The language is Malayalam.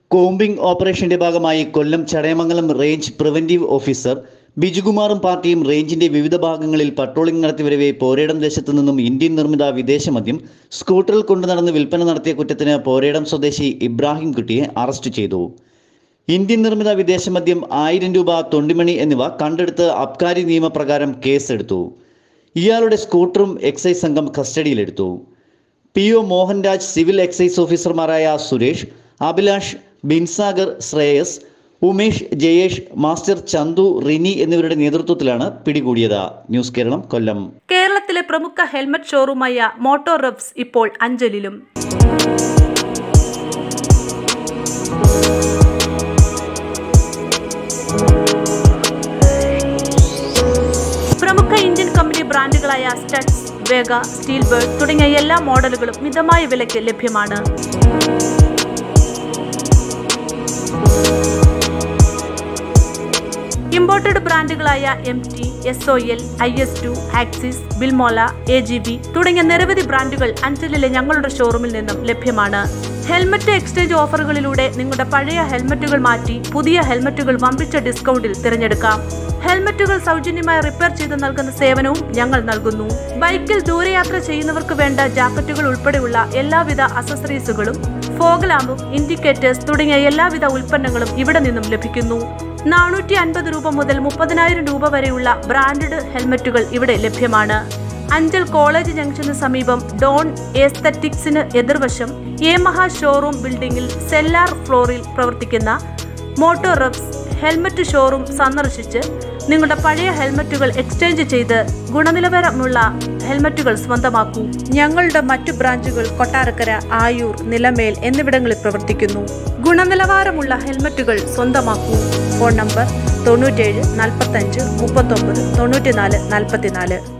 കോമ്പിംഗ് ഓപ്പറേഷന്റെ ഭാഗമായി Kollam Chadayamangalam range preventive officer ബിജുകുമാറും പാർട്ടിയും റേഞ്ചിന്റെ വിവിധ ഭാഗങ്ങളിൽ പട്രോളിംഗ് നടത്തിവരവെ പോരേടം ദേശത്തു നിന്നും ഇന്ത്യൻ നിർമ്മിത വിദേശ മദ്യം സ്കൂട്ടറിൽ കൊണ്ടു നടന്ന് വിൽപ്പന നടത്തിയ കുറ്റത്തിന് പോരേടം സ്വദേശി ഇബ്രാഹിം കുട്ടിയെ അറസ്റ്റ് ചെയ്തു ഇന്ത്യൻ നിർമ്മിത വിദേശ മദ്യം ആയിരം രൂപ തൊണ്ടിമണി എന്നിവ കണ്ടെടുത്ത് അബ്കാരി നിയമപ്രകാരം കേസെടുത്തു ഇയാളുടെ സ്കൂട്ടറും എക്സൈസ് സംഘം കസ്റ്റഡിയിലെടുത്തു P O Mohanraj civil excise ഓഫീസർമാരായ സുരേഷ് അഭിലാഷ് ബിൻസാഗർ ശ്രേയസ് ഉമേഷ് ജയേഷ് മാസ്റ്റർ ചന്തു റിനി എന്നിവരുടെ നേതൃത്വത്തിലാണ് പിടികൂടിയത് ന്യൂസ് കേരളം കൊല്ലം കേരളത്തിലെ പ്രമുഖ ഹെൽമറ്റ് ഷോറൂമായ മോട്ടോർ റബ്സ് ഇപ്പോൾ അഞ്ചലിലും പ്രമുഖ ഇന്ത്യൻ കമ്പനി ബ്രാൻഡുകളായ സ്റ്റഡ്സ് വേഗ സ്റ്റീൽ ബേർഡ് തുടങ്ങിയ എല്ലാ മോഡലുകളും മിതമായ വിലയ്ക്ക് ലഭ്യമാണ് ഇമ്പോർട്ടഡ് ബ്രാൻഡുകളായ M T S O L I S two Axxis Bilmola A G B തുടങ്ങിയ നിരവധി ബ്രാൻഡുകൾ അഞ്ചലിലെ ഞങ്ങളുടെ ഷോറൂമിൽ നിന്നും ലഭ്യമാണ് ഹെൽമറ്റ് എക്സ്ചേഞ്ച് ഓഫറുകളിലൂടെ നിങ്ങളുടെ പഴയ ഹെൽമറ്റുകൾ മാറ്റി പുതിയ ഹെൽമറ്റുകൾ വമ്പിച്ച ഡിസ്കൗണ്ടിൽ തിരഞ്ഞെടുക്കാം ഹെൽമറ്റുകൾ സൗജന്യമായി റിപ്പയർ ചെയ്ത് നൽകുന്ന സേവനവും ഞങ്ങൾ നൽകുന്നു ബൈക്കിൽ ദൂരയാത്ര ചെയ്യുന്നവർക്ക് വേണ്ട ജാക്കറ്റുകൾ ഉൾപ്പെടെയുള്ള എല്ലാവിധ അസസറീസുകളും ഫോഗ് ലാമ്പും ഇൻഡിക്കേറ്റേഴ്സ് തുടങ്ങിയ എല്ലാവിധ ഉൽപ്പന്നങ്ങളും ഇവിടെ നിന്നും ലഭിക്കുന്നു നാനൂറ്റി അൻപത് രൂപ മുതൽ മുപ്പതിനായിരം രൂപ വരെയുള്ള ബ്രാൻഡഡ് ഹെൽമറ്റുകൾ ഇവിടെ ലഭ്യമാണ് അഞ്ചൽ കോളേജ് ജംഗ്ഷന് സമീപം ഡോൺ എസ്തറ്റിക്സിന് എതിർവശം യമഹ ഷോറൂം ബിൽഡിംഗിൽ സെല്ലാർ ഫ്ലോറിൽ പ്രവർത്തിക്കുന്ന മോട്ടോർ റബ്സ് ഹെൽമറ്റ് ഷോറൂം സന്ദർശിച്ച് നിങ്ങളുടെ പഴയ ഹെൽമറ്റുകൾ എക്സ്ചേഞ്ച് ചെയ്ത് ഗുണനിലവാരമുള്ള ഹെൽമറ്റുകൾ സ്വന്തമാക്കൂ ഞങ്ങളുടെ മറ്റു ബ്രാഞ്ചുകൾ കൊട്ടാരക്കര ആയൂർ നിലമേൽ എന്നിവിടങ്ങളിൽ പ്രവർത്തിക്കുന്നു ഗുണനിലവാരമുള്ള ഹെൽമറ്റുകൾ സ്വന്തമാക്കൂ ഫോൺ നമ്പർ തൊണ്ണൂറ്റേഴ് നാൽപ്പത്തഞ്ച് മുപ്പത്തൊമ്പത് തൊണ്ണൂറ്റിനാല് നാൽപ്പത്തിനാല്